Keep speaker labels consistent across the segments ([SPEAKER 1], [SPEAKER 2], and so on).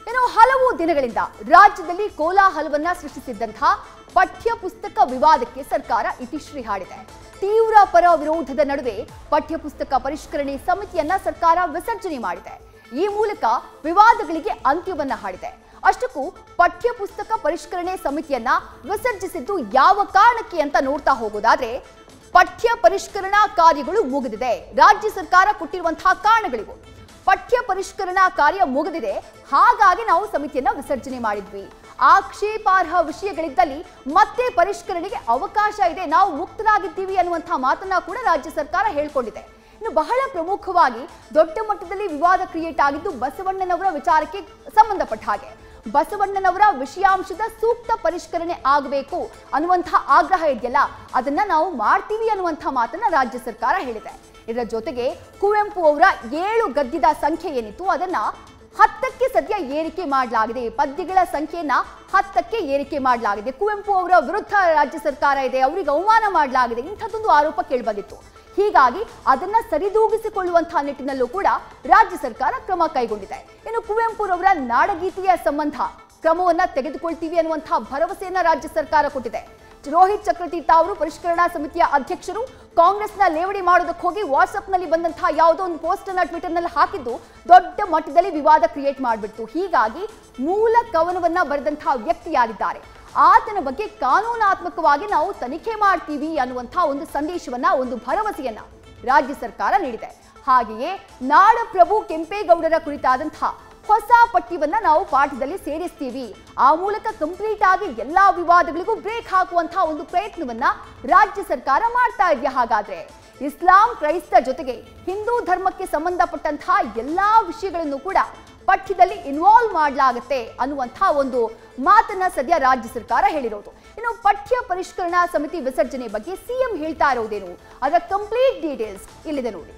[SPEAKER 1] ಇನ್ನು ಹಲವು ದಿನಗಳಿಂದ ರಾಜ್ಯದಲ್ಲಿ ಕೋಲಾಹಲವನ್ನ ಸೃಷ್ಟಿಸಿದ್ದಂತಹ ಪಠ್ಯ ಪುಸ್ತಕ ವಿವಾದಕ್ಕೆ ಸರ್ಕಾರ ಇತಿಶ್ರೀ ಹಾಡಿದೆ ತೀವ್ರ ಪರ ವಿರೋಧದ ನಡುವೆ ಪಠ್ಯ ಪುಸ್ತಕ ಪರಿಷ್ಕರಣೆ ಸಮಿತಿಯನ್ನ ಸರ್ಕಾರ ವಿಸರ್ಜನೆ ಮಾಡಿದೆ ಈ ಮೂಲಕ ವಿವಾದಗಳಿಗೆ ಅಂತ್ಯವನ್ನ ಹಾಡಿದೆ ಅಷ್ಟಕ್ಕೂ ಪಠ್ಯ ಪುಸ್ತಕ ಪರಿಷ್ಕರಣೆ ಸಮಿತಿಯನ್ನ ವಿಸರ್ಜಿಸಿದ್ದು ಯಾವ ಕಾರಣಕ್ಕೆ ಅಂತ ನೋಡ್ತಾ ಹೋಗೋದಾದ್ರೆ ಪಠ್ಯ ಪರಿಷ್ಕರಣಾ ಕಾರ್ಯಗಳು ಮುಗಿದಿದೆ ರಾಜ್ಯ ಸರ್ಕಾರ ಕೊಟ್ಟಿರುವಂತಹ ಕಾರಣಗಳಿವು ಪಠ್ಯ ಪರಿಷ್ಕರಣಾ ಕಾರ್ಯ ಮುಗಿದಿದೆ ಹಾಗಾಗಿ ನಾವು ಸಮಿತಿಯನ್ನ ವಿಸರ್ಜನೆ ಮಾಡಿದ್ವಿ ಆಕ್ಷೇಪಾರ್ಹ ವಿಷಯಗಳಿದ್ದಲ್ಲಿ ಮತ್ತೆ ಪರಿಷ್ಕರಣೆಗೆ ಅವಕಾಶ ಇದೆ ನಾವು ಮುಕ್ತರಾಗಿದ್ದೀವಿ ಅನ್ನುವಂತಹ ಮಾತನ್ನ ಕೂಡ ರಾಜ್ಯ ಸರ್ಕಾರ ಹೇಳ್ಕೊಂಡಿದೆ ಇನ್ನು ಬಹಳ ಪ್ರಮುಖವಾಗಿ ದೊಡ್ಡ ಮಟ್ಟದಲ್ಲಿ ವಿವಾದ ಕ್ರಿಯೇಟ್ ಆಗಿದ್ದು ಬಸವಣ್ಣನವರ ವಿಚಾರಕ್ಕೆ ಸಂಬಂಧಪಟ್ಟ ಹಾಗೆ ಬಸವಣ್ಣನವರ ವಿಷಯಾಂಶದ ಸೂಕ್ತ ಪರಿಷ್ಕರಣೆ ಆಗಬೇಕು ಅನ್ನುವಂತಹ ಆಗ್ರಹ ಇದೆಯಲ್ಲ ಅದನ್ನ ನಾವು ಮಾಡ್ತೀವಿ ಅನ್ನುವಂತಹ ಮಾತನ್ನ ರಾಜ್ಯ ಸರ್ಕಾರ ಹೇಳಿದೆ ಇದರ ಜೊತೆಗೆ ಕುವೆಂಪು ಅವರ ಏಳು ಗದ್ಯದ ಸಂಖ್ಯೆ ಏನಿತ್ತು ಅದನ್ನ ಹತ್ತಕ್ಕೆ ಸದ್ಯ ಏರಿಕೆ ಮಾಡಲಾಗಿದೆ ಪದ್ಯಗಳ ಸಂಖ್ಯೆಯನ್ನ ಹತ್ತಕ್ಕೆ ಏರಿಕೆ ಮಾಡಲಾಗಿದೆ ಕುವೆಂಪು ಅವರ ವಿರುದ್ಧ ರಾಜ್ಯ ಸರ್ಕಾರ ಇದೆ ಅವರಿಗೆ ಅವಮಾನ ಮಾಡಲಾಗಿದೆ ಇಂಥದ್ದೊಂದು ಆರೋಪ ಕೇಳಿಬಂದಿತ್ತು ಹೀಗಾಗಿ ಅದನ್ನ ಸರಿದೂಗಿಸಿಕೊಳ್ಳುವಂತಹ ನಿಟ್ಟಿನಲ್ಲೂ ಕೂಡ ರಾಜ್ಯ ಸರ್ಕಾರ ಕ್ರಮ ಕೈಗೊಂಡಿದೆ ಇನ್ನು ಕುವೆಂಪುರವರ ನಾಡಗೀತೆಯ ಸಂಬಂಧ ಕ್ರಮವನ್ನ ತೆಗೆದುಕೊಳ್ತೀವಿ ಅನ್ನುವಂತಹ ಭರವಸೆಯನ್ನ ರಾಜ್ಯ ಸರ್ಕಾರ ಕೊಟ್ಟಿದೆ ರೋಹಿತ್ ಚಕ್ರತೀರ್ಥ ಅವರು ಪರಿಷ್ಕರಣಾ ಸಮಿತಿಯ ಅಧ್ಯಕ್ಷರು ಕಾಂಗ್ರೆಸ್ನ ಲೇವಡಿ ಮಾಡೋದಕ್ಕೆ ಹೋಗಿ ವಾಟ್ಸ್ಆಪ್ನಲ್ಲಿ ಬಂದಂತಹ ಯಾವುದೋ ಒಂದು ಪೋಸ್ಟ್ ಅನ್ನ ಟ್ವಿಟರ್ನಲ್ಲಿ ಹಾಕಿದ್ದು ದೊಡ್ಡ ಮಟ್ಟದಲ್ಲಿ ವಿವಾದ ಕ್ರಿಯೇಟ್ ಮಾಡಿಬಿಡ್ತು ಹೀಗಾಗಿ ಮೂಲ ಕವನವನ್ನ ಬರೆದಂತಹ ವ್ಯಕ್ತಿ ಯಾರಿದ್ದಾರೆ ಆತನ ಬಗ್ಗೆ ಕಾನೂನಾತ್ಮಕವಾಗಿ ನಾವು ತನಿಖೆ ಮಾಡ್ತೀವಿ ಅನ್ನುವಂತಹ ಒಂದು ಸಂದೇಶವನ್ನ ಒಂದು ಭರವಸೆಯನ್ನ ರಾಜ್ಯ ಸರ್ಕಾರ ನೀಡಿದೆ ಹಾಗೆಯೇ ನಾಡಪ್ರಭು ಕೆಂಪೇಗೌಡರ ಕುರಿತಾದಂತಹ ಹೊಸ ಪಠ್ಯವನ್ನ ನಾವು ಪಾಠದಲ್ಲಿ ಸೇರಿಸ್ತೀವಿ ಆ ಮೂಲಕ ಕಂಪ್ಲೀಟ್ ಆಗಿ ಎಲ್ಲಾ ವಿವಾದಗಳಿಗೂ ಬ್ರೇಕ್ ಹಾಕುವಂತಹ ಒಂದು ಪ್ರಯತ್ನವನ್ನ ರಾಜ್ಯ ಸರ್ಕಾರ ಮಾಡ್ತಾ ಇದೆಯಾ ಹಾಗಾದ್ರೆ ಇಸ್ಲಾಂ ಕ್ರೈಸ್ತ ಜೊತೆಗೆ ಹಿಂದೂ ಧರ್ಮಕ್ಕೆ ಸಂಬಂಧಪಟ್ಟಂತಹ ಎಲ್ಲಾ ವಿಷಯಗಳನ್ನು ಕೂಡ ಪಠ್ಯದಲ್ಲಿ ಇನ್ವಾಲ್ವ್ ಮಾಡಲಾಗುತ್ತೆ ಅನ್ನುವಂತಹ ಒಂದು ಮಾತನ್ನ ಸದ್ಯ ರಾಜ್ಯ ಸರ್ಕಾರ ಹೇಳಿರೋದು ಇನ್ನು ಪಠ್ಯ ಪರಿಷ್ಕರಣಾ ಸಮಿತಿ ವಿಸರ್ಜನೆ ಬಗ್ಗೆ ಸಿಎಂ ಹೇಳ್ತಾ ಇರೋದೇನು ಅದರ ಕಂಪ್ಲೀಟ್ ಡೀಟೇಲ್ಸ್ ಇಲ್ಲಿದೆ ನೋಡಿ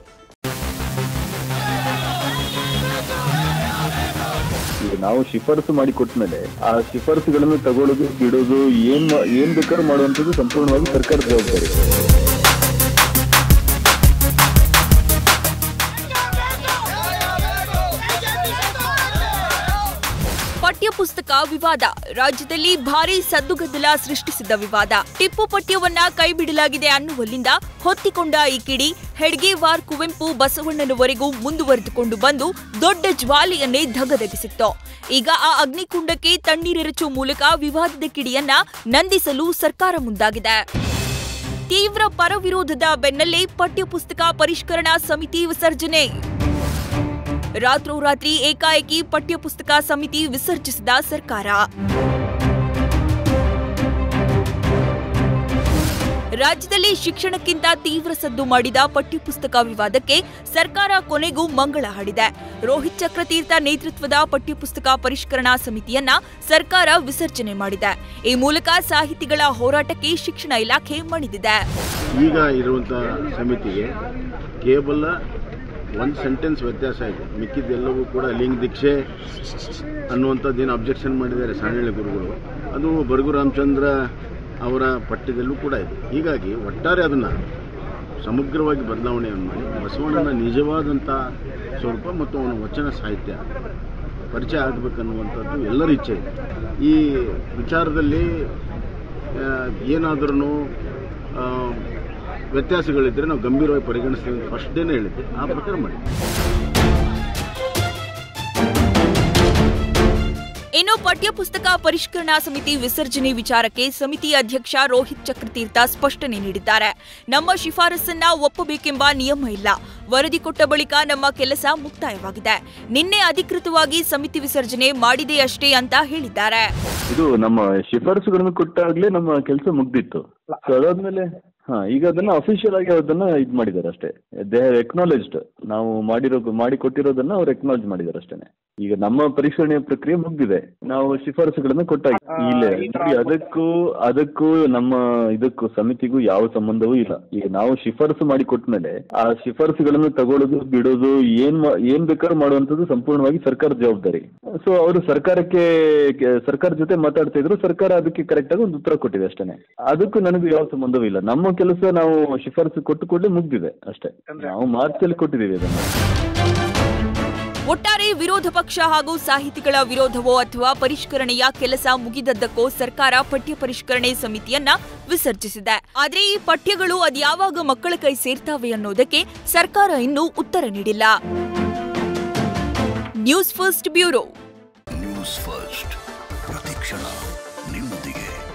[SPEAKER 2] ಈಗ ನಾವು ಶಿಫಾರಸು ಮಾಡಿ ಕೊಟ್ಮೇಲೆ ಆ ಶಿಫಾರಸುಗಳನ್ನು ತಗೊಳ್ಳೋದು ಬಿಡೋದು ಏನ್ ಮಾ- ಏನ್ ಬೇಕಾದ್ರೂ ಮಾಡುವಂಥದ್ದು ಸಂಪೂರ್ಣವಾಗಿ ಸರ್ಕಾರ ಜವಾಬ್ದಾರಿ
[SPEAKER 3] ಪಠ್ಯಪುಸ್ತಕ ವಿವಾದ ರಾಜ್ಯದಲ್ಲಿ ಭಾರೀ ಸದ್ದುಗದ್ದಲ ಸೃಷ್ಟಿಸಿದ ವಿವಾದ ಟಿಪ್ಪು ಪಠ್ಯವನ್ನ ಕೈಬಿಡಲಾಗಿದೆ ಅನ್ನುವಲ್ಲಿಂದ ಹೊತ್ತಿಕೊಂಡ ಈ ಕಿಡಿ ಹೆಡ್ಗೇವಾರ್ ಕುವೆಂಪು ಬಸವಣ್ಣನವರೆಗೂ ಮುಂದುವರೆದುಕೊಂಡು ಬಂದು ದೊಡ್ಡ ಜ್ವಾಲೆಯನ್ನೇ ಧಗಧಗಿಸಿತ್ತು ಈಗ ಆ ಅಗ್ನಿಕುಂಡಕ್ಕೆ ತಣ್ಣೀರೆರಚುವ ಮೂಲಕ ವಿವಾದದ ಕಿಡಿಯನ್ನ ನಂದಿಸಲು ಸರ್ಕಾರ ಮುಂದಾಗಿದೆ ತೀವ್ರ ಪರವಿರೋಧದ ಬೆನ್ನಲ್ಲೇ ಪಠ್ಯಪುಸ್ತಕ ಪರಿಷ್ಕರಣಾ ಸಮಿತಿ ವಿಸರ್ಜನೆ ರಾತ್ರೋರಾತ್ರಿ ಏಕಾಏಕಿ ಪಠ್ಯಪುಸ್ತಕ ಸಮಿತಿ ವಿಸರ್ಜಿಸಿದ ಸರ್ಕಾರ ರಾಜ್ಯದಲ್ಲಿ ಶಿಕ್ಷಣಕ್ಕಿಂತ ತೀವ್ರ ಸದ್ದು ಮಾಡಿದ ಪಠ್ಯಪುಸ್ತಕ ವಿವಾದಕ್ಕೆ ಸರ್ಕಾರ ಕೊನೆಗೂ ಮಂಗಳ ಹಾಡಿದೆ ರೋಹಿತ್ ಚಕ್ರತೀರ್ಥ ನೇತೃತ್ವದ ಪಠ್ಯಪುಸ್ತಕ ಪರಿಷ್ಕರಣಾ ಸಮಿತಿಯನ್ನ ಸರ್ಕಾರ ವಿಸರ್ಜನೆ ಮಾಡಿದೆ ಈ ಮೂಲಕ ಸಾಹಿತಿಗಳ ಹೋರಾಟಕ್ಕೆ ಶಿಕ್ಷಣ ಇಲಾಖೆ ಮಣಿದಿದೆ
[SPEAKER 4] ಈಗ ಇರುವಂಥ ಸಮಿತಿಗೆ ಕೇವಲ ಒಂದು ಸೆಂಟೆನ್ಸ್ ವ್ಯತ್ಯಾಸ ಇದೆ ಮಿಕ್ಕಿದ್ದೆಲ್ಲವೂ ಕೂಡ ಲಿಂಗ ದೀಕ್ಷೆ ಅನ್ನುವಂಥದ್ದೇನು ಅಬ್ಜೆಕ್ಷನ್ ಮಾಡಿದ್ದಾರೆ ಸಾಣಳ್ಳಿ ಗುರುಗಳು ಅದು ಬರಗು ರಾಮಚಂದ್ರ ಅವರ ಪಠ್ಯದಲ್ಲೂ ಕೂಡ ಇದೆ ಹೀಗಾಗಿ ಒಟ್ಟಾರೆ ಅದನ್ನು ಸಮಗ್ರವಾಗಿ ಬದಲಾವಣೆಯನ್ನು ಮಾಡಿ ಬಸವಣ್ಣನ ನಿಜವಾದಂಥ ಸ್ವರೂಪ ಮತ್ತು ಅವನ ವಚನ ಸಾಹಿತ್ಯ ಪರಿಚಯ ಆಗಬೇಕನ್ನುವಂಥದ್ದು ಎಲ್ಲರ ಇಚ್ಛೆ ಇದೆ ಈ ವಿಚಾರದಲ್ಲಿ ಏನಾದ್ರೂ ವ್ಯತ್ಯಾಸಗಳಿದ್ದರೆ ನಾವು ಗಂಭೀರವಾಗಿ ಪರಿಗಣಿಸ್ತೀವಿ ಅಂತ ಫಸ್ಟ್ ಡೇನೇ ಹೇಳಿದ್ದೆ ಆ ಪ್ರಕಾರ ಮಾಡಿ
[SPEAKER 3] ಇನ್ನು ಪಠ್ಯಪುಸ್ತಕ ಪರಿಷ್ಕರಣಾ ಸಮಿತಿ ವಿಸರ್ಜನೆ ವಿಚಾರಕ್ಕೆ ಸಮಿತಿ ಅಧ್ಯಕ್ಷ ರೋಹಿತ್ ಚಕ್ರತೀರ್ಥ ಸ್ಪಷ್ಟನೆ ನೀಡಿದ್ದಾರೆ ನಮ್ಮ ಶಿಫಾರಸನ್ನ ಒಪ್ಪಬೇಕೆಂಬ ನಿಯಮ ಇಲ್ಲ ವರದಿ ಕೊಟ್ಟ ಬಳಿಕ ನಮ್ಮ ಕೆಲಸ ಮುಕ್ತಾಯವಾಗಿದೆ ನಿನ್ನೆ ಅಧಿಕೃತವಾಗಿ ಸಮಿತಿ ವಿಸರ್ಜನೆ ಮಾಡಿದೆಯಷ್ಟೇ ಅಂತ ಹೇಳಿದ್ದಾರೆ
[SPEAKER 2] ಇದು ನಮ್ಮ ಶಿಫಾರಸುಗಳನ್ನು ಕೊಟ್ಟಾಗ್ಲೇ ನಮ್ಮ ಕೆಲಸ ಮುಗ್ದಿತ್ತು ಸೊ ಅದಾದ್ಮೇಲೆ ಹಾ ಈಗ ಅದನ್ನ ಅಫಿಷಿಯಲ್ ಆಗಿ ಅದನ್ನ ಇದ್ ಮಾಡಿದ್ದಾರೆ ಅಷ್ಟೇ ದೇ ಹ್ಯಾವ್ ಎಕ್ನಾಲೆಜ್ಡ್ ನಾವು ಮಾಡಿರೋ ಮಾಡಿ ಕೊಟ್ಟಿರೋದನ್ನ ಅವ್ರು ಎಕ್ನಾಲಜ್ ಮಾಡಿದ್ದಾರೆ ಅಷ್ಟೇನೆ ಈಗ ನಮ್ಮ ಪರಿಶೀಲನೆ ಪ್ರಕ್ರಿಯೆ ಮುಗ್ದಿದೆ ನಾವು ಶಿಫಾರಸುಗಳನ್ನು ಕೊಟ್ಟಾಗ ಇಲ್ಲ ನೋಡಿ ಅದಕ್ಕೂ ಅದಕ್ಕೂ ನಮ್ಮ ಇದಕ್ಕೂ ಸಮಿತಿಗೂ ಯಾವ ಸಂಬಂಧವೂ ಇಲ್ಲ ಈಗ ನಾವು ಶಿಫಾರಸು ಮಾಡಿ ಕೊಟ್ಮೇಲೆ ಆ ಶಿಫಾರಸುಗಳನ್ನು ತಗೊಳ್ಳೋದು ಬಿಡೋದು ಏನ್ ಮಾ- ಏನ್ ಬೇಕಾದ್ರೂ ಮಾಡುವಂಥದ್ದು ಸಂಪೂರ್ಣವಾಗಿ ಸರ್ಕಾರ ಜವಾಬ್ದಾರಿ ಸೊ ಅವರು ಸರ್ಕಾರಕ್ಕೆ ಕೆ- ಸರ್ಕಾರ ಜೊತೆ ಮಾತಾಡ್ತಾ ಇದ್ರು ಸರ್ಕಾರ ಅದಕ್ಕೆ ಕರೆಕ್ಟ್ ಆಗಿ ಒಂದು ಉತ್ತರ ಕೊಟ್ಟಿದೆ ಅಷ್ಟೇನೆ ಅದಕ್ಕೂ ನನಗೂ ಯಾವ ಸಂಬಂಧವೂ ಇಲ್ಲ ನಮ್ಮ ಕೆಲಸ ನಾವು ಶಿಫಾರಸು ಕೊಟ್ಟು ಕೂಡಲೇ ಮುಗ್ದಿದೆ ಅಷ್ಟೇ ನಾವು ಮಾರ್ಚಲ್ಲಿ ಕೊಟ್ಟಿದ್ದೀವಿ ಅದನ್ನ
[SPEAKER 3] ಒಟ್ಟಾರೆ ವಿರೋಧ ಪಕ್ಷ ಹಾಗೂ ಸಾಹಿತಿಗಳ ವಿರೋಧವೋ ಅಥವಾ ಪರಿಷ್ಕರಣೆಯ ಕೆಲಸ ಮುಗಿದದ್ದಕ್ಕೋ ಸರ್ಕಾರ ಪಠ್ಯ ಪರಿಷ್ಕರಣೆ ಸಮಿತಿಯನ್ನ ವಿಸರ್ಜಿಸಿದೆ ಆದ್ರೆ ಈ ಪಠ್ಯಗಳು ಅದ್ಯಾವಾಗ ಮಕ್ಕಳ ಕೈ ಸೇರ್ತಾವೆ ಅನ್ನೋದಕ್ಕೆ ಸರ್ಕಾರ ಇನ್ನೂ ಉತ್ತರ ನೀಡಿಲ್ಲ News First bureau
[SPEAKER 5] News First ಪ್ರತಿಕ್ಷಣ ನಿಮ್ಮೊಂದಿಗೆ